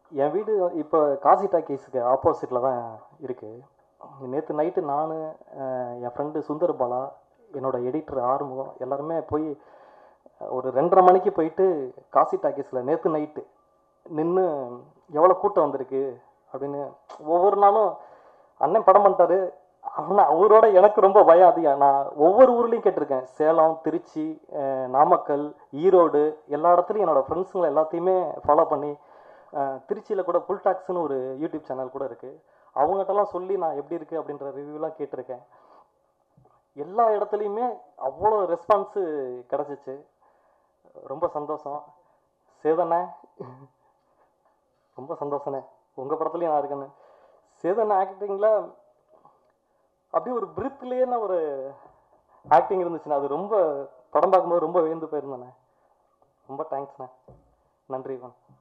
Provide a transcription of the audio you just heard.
என் வீடு இப்போ காசி டாக்கீஸுக்கு ஆப்போசிட்டில் தான் இருக்குது நேற்று நைட்டு நான் என் ஃப்ரெண்டு சுந்தர் பாலா என்னோட எடிட்டர் ஆறுமுகம் எல்லாருமே போய் ஒரு ரெண்டரை மணிக்கு போயிட்டு காசி டாக்கீஸில் நேற்று நைட்டு நின்று எவ்வளோ கூட்டம் வந்திருக்கு அப்படின்னு ஒவ்வொரு நாளும் அண்ணன் படம் பண்ணிட்டாரு ஆனால் அவரோட எனக்கு ரொம்ப பயம் அதிகம் நான் ஒவ்வொரு ஊர்லேயும் கேட்டிருக்கேன் சேலம் திருச்சி அஹ், நாமக்கல் ஈரோடு எல்லா இடத்துலையும் என்னோட ஃப்ரெண்ட்ஸுங்களை எல்லாத்தையுமே ஃபாலோ பண்ணி திருச்சியில் கூட புல் டாக்ஸ்னு ஒரு யூடியூப் சேனல் கூட இருக்குது அவங்ககிட்டலாம் சொல்லி நான் எப்படி இருக்குது அப்படின்ற ரிவ்யூலாம் கேட்டிருக்கேன் எல்லா இடத்துலையுமே அவ்வளோ ரெஸ்பான்ஸு கிடச்சிச்சு ரொம்ப சந்தோஷம் சேதண்ணே ரொம்ப சந்தோஷண்ணே உங்கள் படத்துலையும் நான் இருக்கேன்னு சேதன் ஆக்டிங்கில் அப்படியே ஒரு பிரித்லேயே ஒரு ஆக்டிங் இருந்துச்சுண்ணே அது ரொம்ப படம் பார்க்கும்போது ரொம்ப வியந்து போயிருந்தேண்ணே ரொம்ப தேங்க்ஸ்ண்ணே நன்றி வணக்கம்